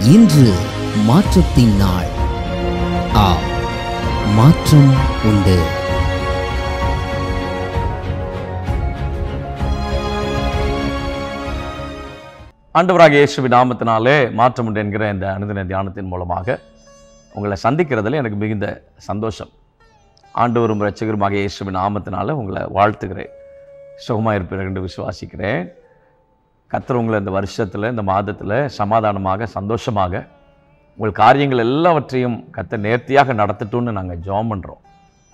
இன்று மாற்றத்தின் நாள் ஆ மாற்றம் உண்டு ஆண்டவராக இயேசுவின் நாமத்தினாலே மாற்றம் உண்டு என்கிற இந்த அனுதின தியானத்தின் மூலமாக உங்களை சந்திக்கிறதுல எனக்கு மிகுந்த சந்தோஷம் ஆண்டவரும் ரட்சகருமாக இயேசுவின் நாமத்தினால உங்களை வாழ்த்துகிறேன் சுகமாக இருப்பீர்கள் என்று விசுவாசிக்கிறேன் கர்த்தர் உங்களை இந்த வருஷத்தில் இந்த மாதத்தில் சமாதானமாக சந்தோஷமாக உங்கள் காரியங்கள் எல்லாவற்றையும் கர்த்தர் நேர்த்தியாக நடத்தட்டும்னு நாங்கள் ஜெபம் பண்ணுறோம்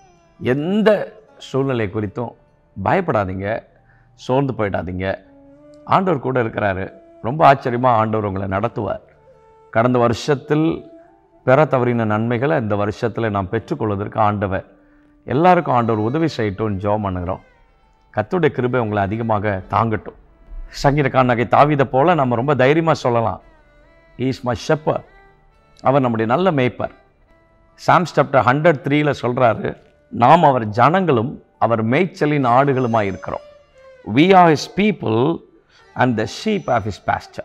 எந்த சூழ்நிலை குறித்தும் பயப்படாதீங்க சோர்ந்து போயிடாதீங்க ஆண்டவர் கூட இருக்கிறாரு ரொம்ப ஆச்சரியமாக ஆண்டவர் உங்களை நடத்துவார் கடந்த வருஷத்தில் பெற தவறின நன்மைகளை இந்த வருஷத்தில் நாம் பெற்றுக்கொள்வதற்கு ஆண்டவர் எல்லாருக்கும் ஆண்டவர் உதவி செய்யட்டும்னு ஜெபம் பண்ணுகிறோம் கர்த்தருடைய கிருபை உங்களை அதிகமாக தாங்கட்டும் சங்கீதக்காரனகை தாவிதை போல நம்ம ரொம்ப தைரியமாக சொல்லலாம் இஸ் மை ஷெப்பர் அவர் நம்முடைய நல்ல மேய்ப்பர் சாம்ஸ் சாப்டர் ஹண்ட்ரட் த்ரீல சொல்கிறாரு நாம் அவர் ஜனங்களும் அவர் மேய்ச்சலின் ஆடுகளுமாய் இருக்கிறோம் we are his people and the sheep of his pasture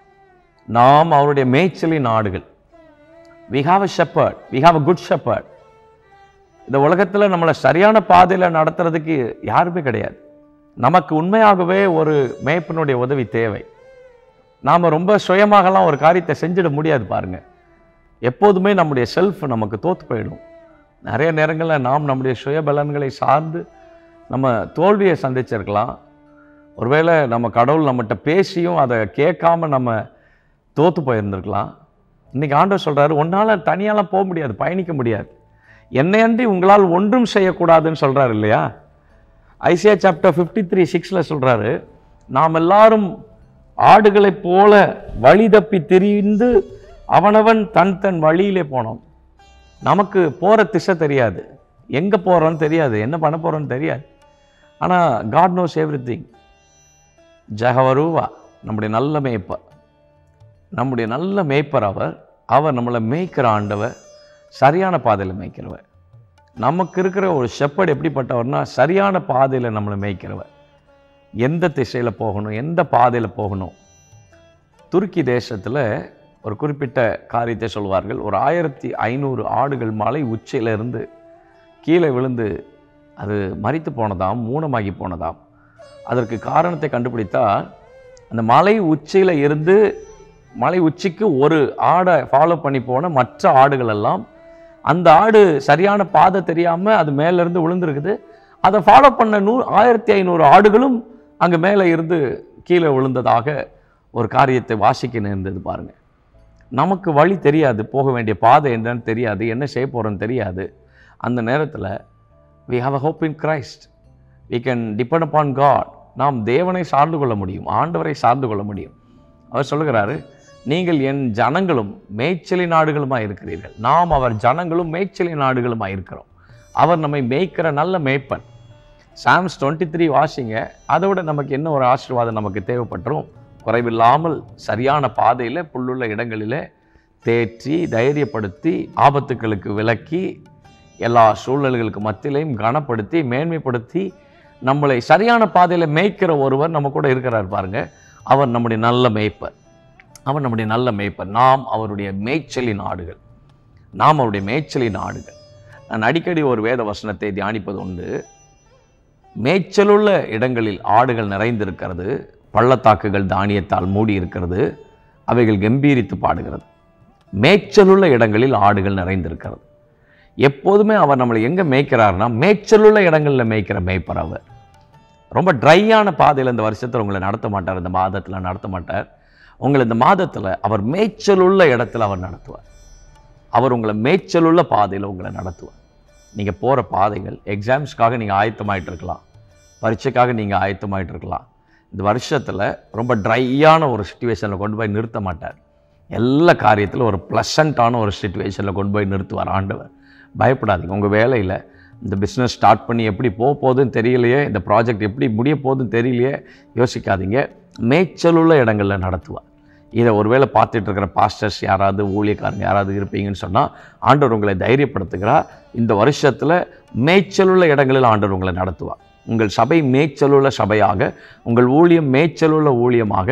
நாம் அவருடைய மேய்ச்சலின் ஆடுகள் we have a shepherd we have a good shepherd இந்த உலகத்தில் நம்மளை சரியான பாதையில் நடத்துறதுக்கு யாருமே கிடையாது நமக்கு உண்மையாகவே ஒரு மேய்ப்பனுடைய உதவி தேவை நாம் ரொம்ப சுயமாகலாம் ஒரு காரியத்தை செஞ்சிட முடியாது பாருங்க எப்போதுமே நம்முடைய செல்ஃப் நமக்கு தோத்து போயிடும் நிறைய நேரங்களில் நாம் நம்முடைய சுயபலன்களை சார்ந்து நம்ம தோல்வியை சந்திச்சிருக்கலாம் ஒருவேளை நம்ம கடவுள் நம்மகிட்ட பேசியும் அதை கேட்காம நம்ம தோத்து போயிருந்திருக்கலாம் இன்னைக்கு ஆண்டவர் சொல்றாரு உன்னால் தனியாலாம் போக முடியாது பயணிக்க முடியாது என்னையன்றி உங்களால் ஒன்றும் செய்யக்கூடாதுன்னு சொல்றாரு இல்லையா ஐசியா சாப்டர் ஃபிஃப்டி த்ரீ சிக்ஸில் சொல்கிறாரு நாம் எல்லாரும் ஆடுகளைப் போல வழி தப்பி திரிந்து அவனவன் தன் தன் வழியிலே போனோம் நமக்கு போகிற திசை தெரியாது எங்கே போகிறோன்னு தெரியாது என்ன பண்ண போகிறோன்னு தெரியாது ஆனால் காட் நோஸ் எவ்ரி திங் ஜஹவரூவா நம்முடைய நல்ல மேய்ப்பர் நம்முடைய நல்ல மேய்ப்பர் அவர் அவர் நம்மளை மேய்க்கிற ஆண்டவர் சரியான பாதையில் மேய்க்கிறவர் நமக்கு இருக்கிற ஒரு ஷெப்பர்ட் எப்படிப்பட்டவர்னா சரியான பாதையில் நம்மளை மேய்க்கிறவர் எந்த திசையில் போகணும் எந்த பாதையில் போகணும் துருக்கி தேசத்தில் ஒரு குறிப்பிட்ட காரியத்தை சொல்வார்கள் ஒரு ஆயிரத்தி ஐநூறு ஆடுகள் மலை உச்சியிலிருந்து கீழே விழுந்து அது மரித்து போனதாம் மூனமாகி போனதாம் அதற்கு காரணத்தை கண்டுபிடித்தால் அந்த மலை உச்சியில் இருந்து மலை உச்சிக்கு ஒரு ஆடை ஃபாலோ பண்ணி போன மற்ற ஆடுகள் எல்லாம் அந்த ஆடு சரியான பாதை தெரியாமல் அது மேலேருந்து விழுந்திருக்குது அதை ஃபாலோ பண்ண நூ ஆயிரத்தி ஐநூறு ஆடுகளும் அங்கே மேலே இருந்து கீழே விழுந்ததாக ஒரு காரியத்தை வாசிக்க நேர்ந்தது பாருங்க நமக்கு வழி தெரியாது போக வேண்டிய பாதை என்னன்னு தெரியாது என்ன செய்ய போகிறோன்னு தெரியாது அந்த நேரத்தில் we have a hope in Christ we can depend upon God நாம் தேவனை சார்ந்து கொள்ள முடியும் ஆண்டவரை சார்ந்து கொள்ள முடியும் அவர் சொல்லுகிறாரு நீங்கள் என் ஜனங்களும் மேய்ச்சலி நாடுகளுமாய் இருக்கிறீர்கள் நாம் அவர் ஜனங்களும் மேய்ச்சலி நாடுகளுமாய் இருக்கிறோம் அவர் நம்மை மேய்க்கிற நல்ல மேய்ப்பன் சாம்ஸ் டுவெண்ட்டி த்ரீ வாசிங்க அதை விட நமக்கு என்ன ஒரு ஆசீர்வாதம் நமக்கு தேவைப்பட்டுரும் குறைவில்லாமல் சரியான பாதையில் புல்லுள்ள இடங்களிலே தேற்றி தைரியப்படுத்தி ஆபத்துக்களுக்கு விலக்கி எல்லா சூழ்நிலைகளுக்கு மத்தியிலையும் கனப்படுத்தி மேன்மைப்படுத்தி நம்மளை சரியான பாதையில் மேய்க்கிற ஒருவர் நம்ம கூட இருக்கிறார் பாருங்க அவர் நம்முடைய நல்ல மேய்ப்பர் அவர் நம்முடைய நல்ல மேய்ப்பர் நாம் அவருடைய மேய்ச்சலின் ஆடுகள் நாம் அவருடைய மேய்ச்சலின் ஆடுகள் நான் அடிக்கடி ஒரு வேத வசனத்தை தியானிப்பது உண்டு மேய்ச்சலுள்ள இடங்களில் ஆடுகள் நிறைந்திருக்கிறது பள்ளத்தாக்குகள் தானியத்தால் மூடி இருக்கிறது அவைகள் கம்பீரித்து பாடுகிறது மேய்ச்சலுள்ள இடங்களில் ஆடுகள் நிறைந்திருக்கிறது எப்போதுமே அவர் நம்மளை எங்கே மேய்க்கிறாருன்னா மேய்ச்சலுள்ள இடங்களில் மேய்க்கிற மேய்ப்பர் அவர் ரொம்ப ட்ரையான பாதையில் இந்த வருஷத்தில் உங்களை நடத்த மாட்டார் இந்த மாதத்தில் நடத்த மாட்டார் உங்களை இந்த மாதத்தில் அவர் மேய்ச்சலுள்ள இடத்துல அவர் நடத்துவார் அவர் உங்களை மேய்ச்சலுள்ள பாதையில் உங்களை நடத்துவார் நீங்கள் போகிற பாதைகள் எக்ஸாம்ஸ்க்காக நீங்கள் ஆயத்தமாயிட்டு இருக்கலாம் பரீட்சைக்காக நீங்கள் ஆயத்தமாயிட்டு இருக்கலாம் இந்த வருஷத்தில் ரொம்ப ட்ரையான ஒரு சுச்சுவேஷனில் கொண்டு போய் நிறுத்த மாட்டார் எல்லா காரியத்திலும் ஒரு ப்ளசண்ட்டான ஒரு சுச்சுவேஷனில் கொண்டு போய் நிறுத்துவார் ஆண்டவர் பயப்படாதீங்க உங்கள் வேலையில் இந்த பிஸ்னஸ் ஸ்டார்ட் பண்ணி எப்படி போக போகுதுன்னு தெரியலையே இந்த ப்ராஜெக்ட் எப்படி முடிய போகுதுன்னு தெரியலையே யோசிக்காதீங்க மேய்ச்சலுள்ள இடங்களில் நடத்துவார் இதை ஒருவேளை பார்த்துட்டு இருக்கிற பாஸ்டர்ஸ் யாராவது ஊழியக்காரங்க யாராவது இருப்பீங்கன்னு சொன்னால் ஆண்டவர் உங்களை தைரியப்படுத்துகிறார் இந்த வருஷத்தில் மேய்ச்சலுள்ள இடங்களில் ஆண்டவர் உங்களை நடத்துவார் உங்கள் சபை மேய்ச்சலுள்ள சபையாக உங்கள் ஊழியம் மேய்ச்சலுள்ள ஊழியமாக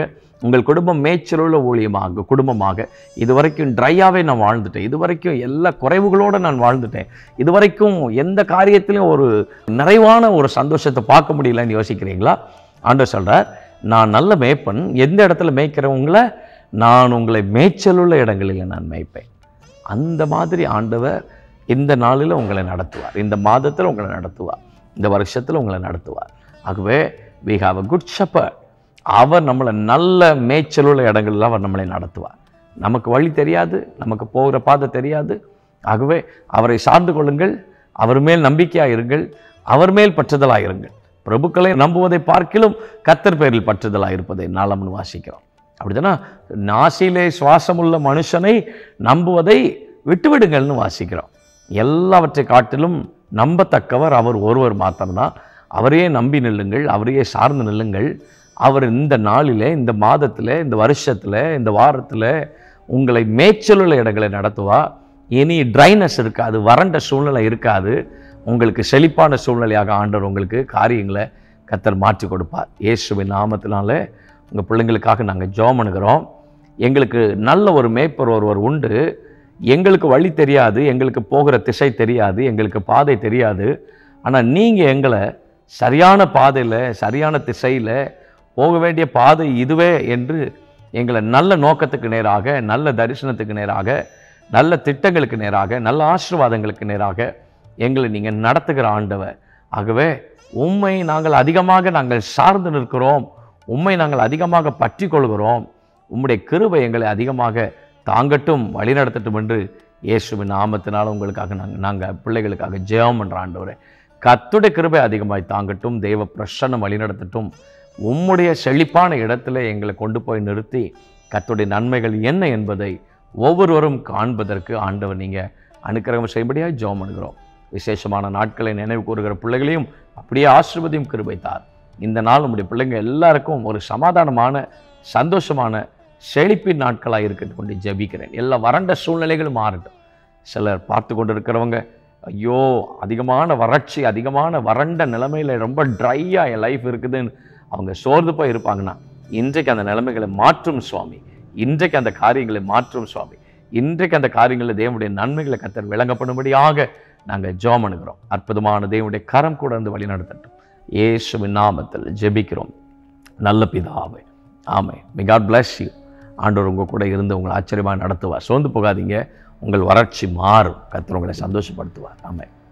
உங்கள் குடும்பம் மேய்ச்சலுள்ள ஊழியமாக குடும்பமாக இதுவரைக்கும் ட்ரையாகவே நான் வாழ்ந்துட்டேன் இதுவரைக்கும் எல்லா குறைவுகளோடு நான் வாழ்ந்துட்டேன் இதுவரைக்கும் எந்த காரியத்திலையும் ஒரு நிறைவான ஒரு சந்தோஷத்தை பார்க்க முடியலன்னு யோசிக்கிறீங்களா ஆண்டவர் சொல்கிறார் நான் நல்ல மேய்ப்பன் எந்த இடத்துல மேய்க்கிறவங்கள நான் உங்களை மேய்ச்சலுள்ள இடங்களில் நான் மேய்ப்பேன் அந்த மாதிரி ஆண்டவர் இந்த நாளில் உங்களை நடத்துவார் இந்த மாதத்தில் உங்களை நடத்துவார் இந்த வருஷத்தில் உங்களை நடத்துவார் ஆகவே we have a good shepherd அவர் நம்மளை நல்ல மேய்ச்சலுள்ள இடங்கள்ல அவர் நம்மளை நடத்துவார் நமக்கு வழி தெரியாது நமக்கு போகிற பாதை தெரியாது ஆகவே அவரை சார்ந்து கொள்ளுங்கள் அவர் மேல் நம்பிக்கையாக இருங்கள் அவர் மேல் பற்றுதலாக இருங்கள் பிரபுக்களை நம்புவதை பார்க்கிலும் கத்தர் பேரில் பற்றுதலாக இருப்பதை நாளம்னு வாசிக்கிறோம் அப்படிதானா நாசியிலே சுவாசமுள்ள மனுஷனை நம்புவதை விட்டுவிடுங்கள்னு வாசிக்கிறோம் எல்லாவற்றை காட்டிலும் நம்பத்தக்கவர் அவர் ஒருவர் மாத்திரம்தான் அவரையே நம்பி நில்லுங்கள் அவரையே சார்ந்து நில்லுங்கள் அவர் இந்த நாளிலே இந்த மாதத்தில் இந்த வருஷத்தில் இந்த வாரத்தில் உங்களை மேய்ச்சலுள்ள இடங்களை நடத்துவா இனி ட்ரைனஸ் இருக்காது வறண்ட சூழ்நிலை இருக்காது உங்களுக்கு செழிப்பான சூழ்நிலையாக ஆண்டவர் உங்களுக்கு காரியங்களை கத்தர் மாற்றி கொடுப்பார் இயேசுவின் நாமத்தினால உங்கள் பிள்ளைங்களுக்காக நாங்கள் ஜெபம் பண்ணுகிறோம் எங்களுக்கு நல்ல ஒரு மேய்ப்பர் ஒருவர் உண்டு எங்களுக்கு வழி தெரியாது எங்களுக்கு போகிற திசை தெரியாது எங்களுக்கு பாதை தெரியாது ஆனால் நீங்கள் எங்களை சரியான பாதையில் சரியான திசையில் போக வேண்டிய பாதை இதுவே என்று எங்களை நல்ல நோக்கத்துக்கு நேராக நல்ல தரிசனத்துக்கு நேராக நல்ல திட்டங்களுக்கு நேராக நல்ல ஆசீர்வாதங்களுக்கு நேராக எங்களை நீங்கள் நடத்துகிற ஆண்டவர் ஆகவே உம்மை நாங்கள் அதிகமாக நாங்கள் சார்ந்து நிற்கிறோம் உம்மை நாங்கள் அதிகமாக பற்றி கொள்கிறோம் உம்முடைய கிருபை எங்களை அதிகமாக தாங்கட்டும் வழிநடத்தட்டும் என்று இயேசுவின் நாமத்தினால் உங்களுக்காக நாங்கள் நாங்கள் பிள்ளைகளுக்காக ஜெபம் என்ற ஆண்டவரே கத்துடைய கிருபை அதிகமாய் தாங்கட்டும் தெய்வ பிரசன்னம் வழிநடத்தட்டும் உம்முடைய செழிப்பான இடத்துல எங்களை கொண்டு போய் நிறுத்தி கத்துடைய நன்மைகள் என்ன என்பதை ஒவ்வொருவரும் காண்பதற்கு ஆண்டவர் நீங்கள் அனுக்கிரகம் செய்யும்படியாக ஜெபம் பண்ணுகிறோம் விசேஷமான நாட்களை நினைவு கூறுகிற பிள்ளைகளையும் அப்படியே ஆசிர்வதியும் கிருபைத்தார் இந்த நாள் உங்களுடைய பிள்ளைங்க எல்லாருக்கும் ஒரு சமாதானமான சந்தோஷமான செழிப்பின் நாட்களாக இருக்கட்டும் கொண்டு ஜெபிக்கிறேன் எல்லா வறண்ட சூழ்நிலைகளும் மாறட்டும் சிலர் பார்த்து கொண்டு இருக்கிறவங்க ஐயோ அதிகமான வறட்சி அதிகமான வறண்ட நிலைமையில் ரொம்ப ட்ரையாக என் லைஃப் இருக்குதுன்னு அவங்க சோர்ந்து போய் இருப்பாங்கன்னா இன்றைக்கு அந்த நிலைமைகளை மாற்றும் சுவாமி இன்றைக்கு அந்த காரியங்களை மாற்றும் சுவாமி இன்றைக்கு அந்த காரியங்களில் தேவனுடைய நன்மைகளை கத்தர் விளங்கப்படும்படியாக நாங்கள் ஜெபம் பண்ணுகிறோம் அற்புதமான தேவனுடைய கரம் கூட வந்து வழி நடத்தட்டும் இயேசுவின் நாமத்தில் ஜெபிக்கிறோம் நல்ல பிதாவே ஆமே மே காட் பிளஸ் யூ ஆண்டவர் உங்கள் கூட இருந்து உங்களை ஆச்சரியமாக நடத்துவார் சோர்ந்து போகாதீங்க உங்கள் வறட்சி மாறும் கத்தர் உங்களை சந்தோஷப்படுத்துவார் ஆமே